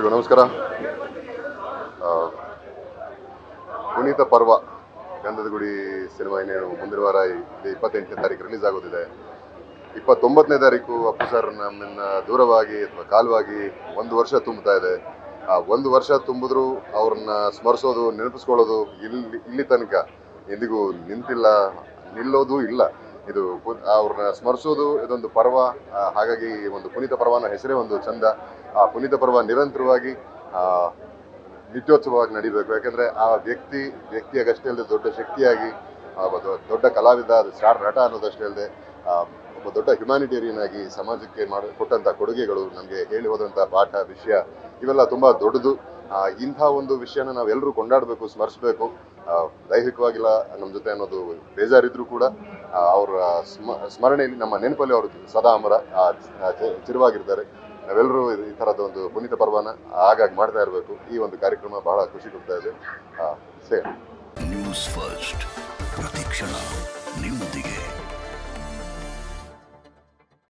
ಎಲ್ರಿಗೂ ನಮಸ್ಕಾರ ಆ, ಪುನೀತ ಪರ್ವ ಗಂಧದ ಗುಡಿ ಸಿನಿಮಾ ಇನ್ನೇನು ಮುಂದಿನ ವಾರ ಇದೆ ಇಪ್ಪತ್ತೆಂಟನೇ ತಾರೀಕು ರಿಲೀಸ್ ಆಗೋದಿದೆ ಇಪ್ಪತ್ತೊಂಬತ್ತನೇ ತಾರೀಕು ಅಪ್ಪು ಸರ್ ನಮ್ಮನ್ನ ದೂರವಾಗಿ ಅಥವಾ ಕಾಲವಾಗಿ ಒಂದು ವರ್ಷ ತುಂಬುತ್ತಾ ಇದೆ ಆ ಒಂದು ವರ್ಷ ತುಂಬಿದ್ರು ಅವ್ರನ್ನ ಸ್ಮರಿಸೋದು ನೆನಪಿಸ್ಕೊಳ್ಳೋದು ಇಲ್ಲಿ ಇಲ್ಲಿ ತನಕ ಎಂದಿಗೂ ನಿಂತಿಲ್ಲ ನಿಲ್ಲೋದು ಇಲ್ಲ ಇದು ಪು- ಅವ್ರನ್ನ ಸ್ಮರಿಸೋದು ಇದೊಂದು ಪರ್ವ ಆ, ಹಾಗಾಗಿ ಒಂದು ಪುನೀತ ಪರ್ವನ ಹೆಸರೇ ಒಂದು ಚಂದ ಆ ಪುನೀತ ಪರ್ವ ನಿರಂತರವಾಗಿ ಆ, ನಿತ್ಯೋತ್ಸವವಾಗಿ ನಡಿಬೇಕು ಯಾಕಂದ್ರೆ ಆ ವ್ಯಕ್ತಿ ವ್ಯಕ್ತಿಯಾಗಷ್ಟೇ ಅಲ್ಲದೆ ದೊಡ್ಡ ಶಕ್ತಿಯಾಗಿ ಆ, ಒಬ್ಬ ದೊ- ದೊಡ್ಡ ಕಲಾವಿದ ಸ್ಟಾರ್ ನಟ ಅನ್ನೋದಷ್ಟೇ ಅಲ್ಲದೆ ಒಬ್ಬ ದೊಡ್ಡ ಹ್ಯುಮ್ಯಾನಿಟೇರಿಯನ್ ಆಗಿ ಸಮಾಜಕ್ಕೆ ಮಾಡಿ ಕೊಟ್ಟಂತ ಕೊಡುಗೆಗಳು ನಮಗೆ ಹೇಳಿ ಹೋದಂತ ಪಾಠ ವಿಷಯ ಇವೆಲ್ಲ ತುಂಬಾ ದೊಡ್ಡದು ಆ, ಇಂಥ ಒಂದು ವಿಷಯನ ನಾವೆಲ್ಲರೂ ಕೊಂಡಾಡಬೇಕು ಸ್ಮರಿಸಬೇಕು ದೈಹಿಕವಾಗಿಲ್ಲ ನಮ್ಮ ಜೊತೆ ಅನ್ನೋದು ಬೇಜಾರಿದ್ರು ಕೂಡ ಆ, ಅವರ ಸ್ಮ ಸ್ಮರಣೆಯಲ್ಲಿ ನಮ್ಮ ನೆನಪಲ್ಲಿ ಅವರು ಸದಾ ಅಮರ ಆ, ಆ, ಚಿ- ಚಿರವಾಗಿರ್ತಾರೆ ನಾವೆಲ್ಲರೂ ಈ ಥರದ ಒಂದು ಪುನೀತ ಪರ್ವನ ಆಗಾಗ ಮಾಡ್ತಾ ಇರಬೇಕು ಈ ಒಂದು ಕಾರ್ಯಕ್ರಮ ಬಹಳ ಖುಷಿ ಕೊಡ್ತಾ ಇದೆ ಸೇಮ್ ನ್ಯೂಸ್ ಫಸ್ಟ್ ಪ್ರತಿಕ್ಷಣ ನಿಮ್ಮೊಂದಿಗೆ